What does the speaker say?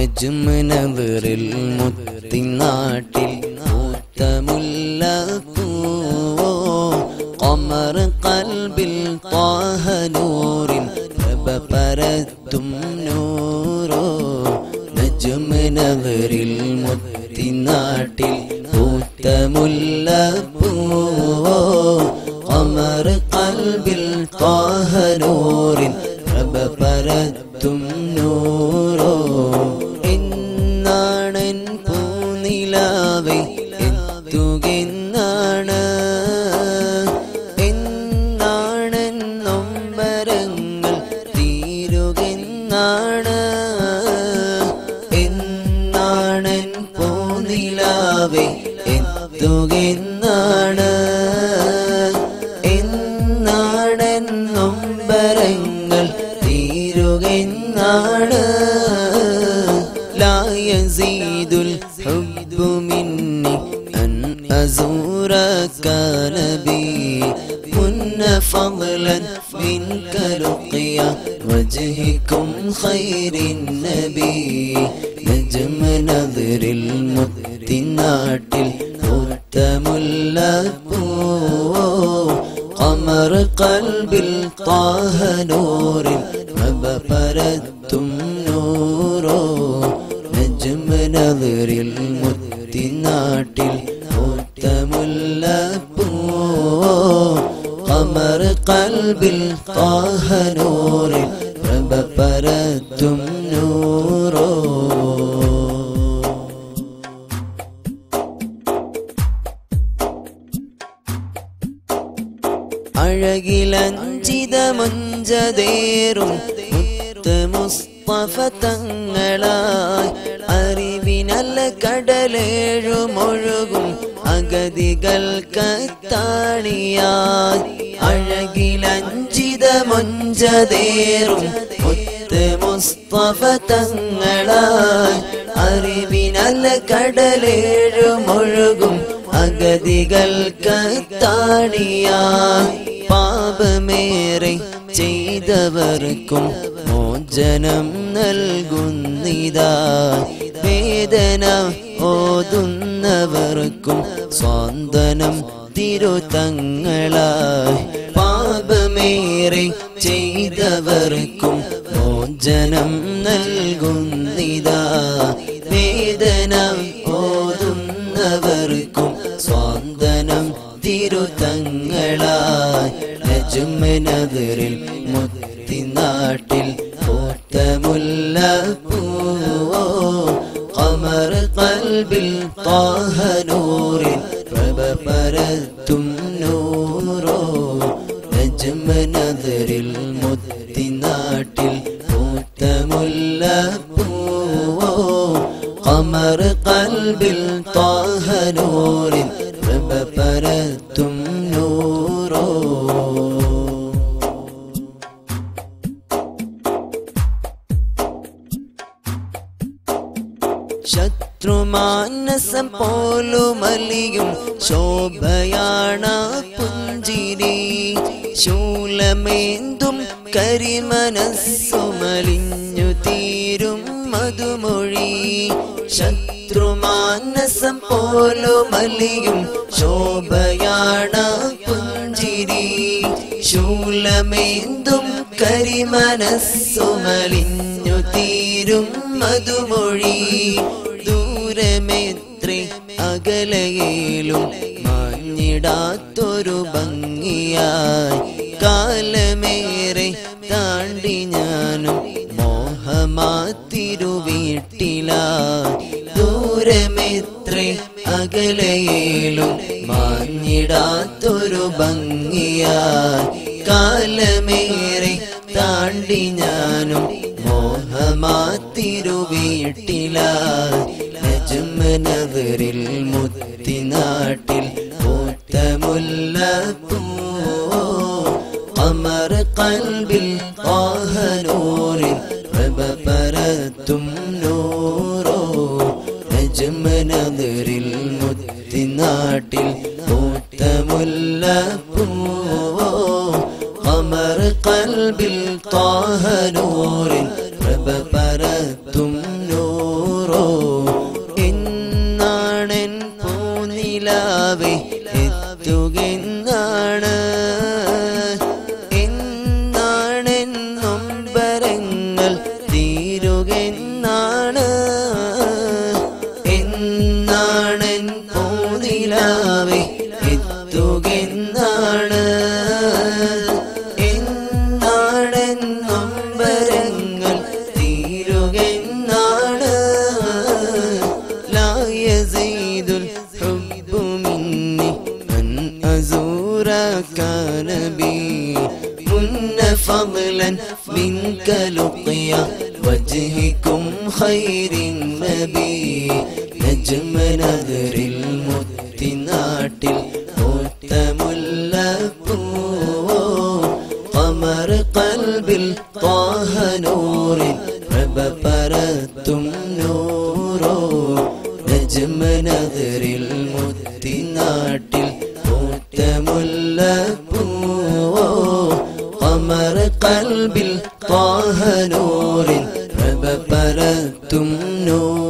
നജ്മ് നവറിൽ മുത്തിനാട്ടിൽ മൂത്തമുല്ല പൂവോ قمر قلبിൽ طه നൂറിൻ പ്രഭ പരത്തും നൂറോ നജ്മ് നവറിൽ മുത്തിനാട്ടിൽ പൂത്തമുല്ല പൂവോ قمر قلبിൽ طه നൂറിൻ പ്രഭ പരത്തും നൂറോ എന്നാണൻ പൂനിലാവെ എത്തുകെന്നാണ് എന്നാണൻ നൊമ്പരങ്ങൾ തീരുകെന്നാണ് എന്നാണൻ പൂനിലാവെ എത്തുകെന്നാണ് എന്നാണൻ നൊമ്പരങ്ങൾ തീരുകെന്നാണ് لا يزيد الحب مني أن أزورك نبي كن فضلا منك لقيا وجهكم خير النبي نجم نظر المتناട്ടിൽ മുല്ലപ്പൂവോ قمر قلبിൽ طه نور പ്രഭ പരത്തും നൂറോ നജ്മ നവറിൽ മുത്തിനാട്ടിൽ മുത്തമുല്ലപ്പൂവോ قمر قلبിൽ طه نور പ്രഭ പരത്തും നൂറോ അഴകിലഞ്ചിതമുഞ്ചതേറും മുത്ത് മുസ്തഫ തങ്ങളായി അറിവിനല്ല കടലേഴുമൊഴുകും അഗതികൾക്ക് താണിയായി അഴകിലഞ്ചിതമുഞ്ചതേറും മുത്ത് മുസ്തഫ തങ്ങളായി അറിവിനല്ല കടലേഴുമൊഴുകും അഗതികൾക്ക് താണിയായി പാപമേറെ ചെയ്തവർക്കും മോചനം നൽകുന്നിതാ വേദന ഓതുന്നവർക്കും സ്വാന്തനം തിരുതങ്ങളായി പാപമേറെ ചെയ്തവർക്കും മോചനം നൽകുന്നിതാ വേദന ഓതുന്നവർക്കും സ്വാന്തനം തിരുതങ്ങളായി നജുമനഗറിൽ മുത്തിനാട്ടിൽ പോത്തമുല്ല പൂവോ قمر قلبിൽ طه നൂറിൻ പ്രഭ പരത്തും നൂറോ നജ്മ നദറിൽ മുത്തിനാട്ടിൽ പൂത്തമുല്ല പൂവോ قمر قلبിൽ طه നൂറിൻ പ്രഭ പരത്തും നൂറോ ശത്രുമാനസം പോലുമലിയും ശോഭയാണ പുഞ്ചിരി ശൂലമേന്തും കരിമനസ്സുമലിഞ്ഞു തീരും മധുമൊഴി ശത്രുമാനസം പോലുമലിയും ശോഭയാണ പുഞ്ചിരി ശൂലമേന്തും കരിമനസ്സുമലിഞ്ഞു തീരും മധുമൊഴി ദൂരമേത്രേ അകലയേലും മാഞ്ഞിടാത്തൊരു ഭംഗിയായി കാലമേറെ താണ്ടി ഞാനും മോഹമാത്തിരുവീട്ടിലായി ദൂരമേത്രേ അകലയേലും മാഞ്ഞിടാത്തൊരു ഭംഗിയായി കാലമേറെ താണ്ടി ഞാനും മോഹമാത്തിരുവീട്ടിലായി നജുമനവരിൽ മുത്തിനാട്ടിൽ പൂത്തമുല്ല പൂവോ قمر قلبിൽ طه നൂറിൻ പ്രഭ പരത്തും നൂറോ നജുമനവരിൽ മുത്തിനാട്ടിൽ പൂത്തമുല്ല പൂവോ قمر قلبിൽ طه നൂറിൻ പ്രഭ പരത്തും നൂറോ നൂറോ എന്നാണെൻ പൂനിലാവെ എത്തുകെന്നാണ് എന്നാണെൻ നൊമ്പരങ്ങൾ തീരുകെന്നാണ് എന്നാണെൻ പൂനിലാവെ എത്തുകെന്നാണ് എന്നാണെൻ നൊമ്പരങ്ങൾ തീരുകെന്നാണ് لا يزيد الحب مني أن أزورك نبي من فضلا منك لقيا وجهكم خير النبي نجم نذر المتناട്ടിൽ മുല്ലപ്പൂവോ قمر قلبിൽ طه نور പ്രഭ പരത്തും നൂറോ നജ്മ നഗരിൽ മുത്തിനാട്ടിൽ മുല്ലപ്പൂവോ قمر قلبിൽ طه نور പ്രഭ പരത്തും നൂറോ